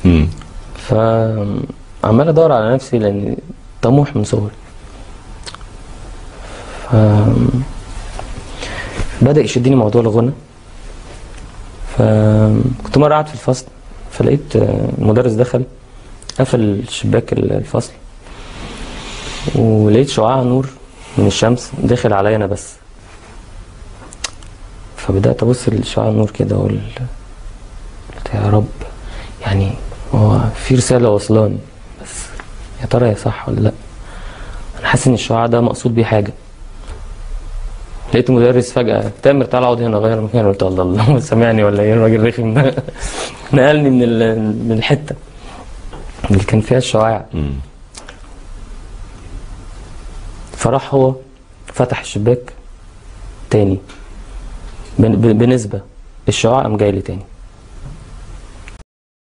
امم فعمال ادور على نفسي لان طموح من صغري ف بدأ يشدني موضوع الغنى فكنت مرة قاعد في الفصل فلقيت آه، المدرس دخل قفل شباك الفصل ولقيت شعاع نور من الشمس داخل عليا انا بس فبدأت ابص لشعاع النور كده واقول قلت يا رب يعني هو في رسالة وصلاني بس يا ترى هي صح ولا لا انا حاسس ان الشعاع ده مقصود بيه حاجة لقيت مدرس فجأة تامر تعالى اقعد هنا غير مكاني قلت الله الله هو سامعني ولا ايه الراجل رخم ده نقلني من ال- من الحتة اللي كان فيها الشعاع امم فراح هو فتح الشباك تاني بن- ب- بنسبة الشعاع قام جاي لي تاني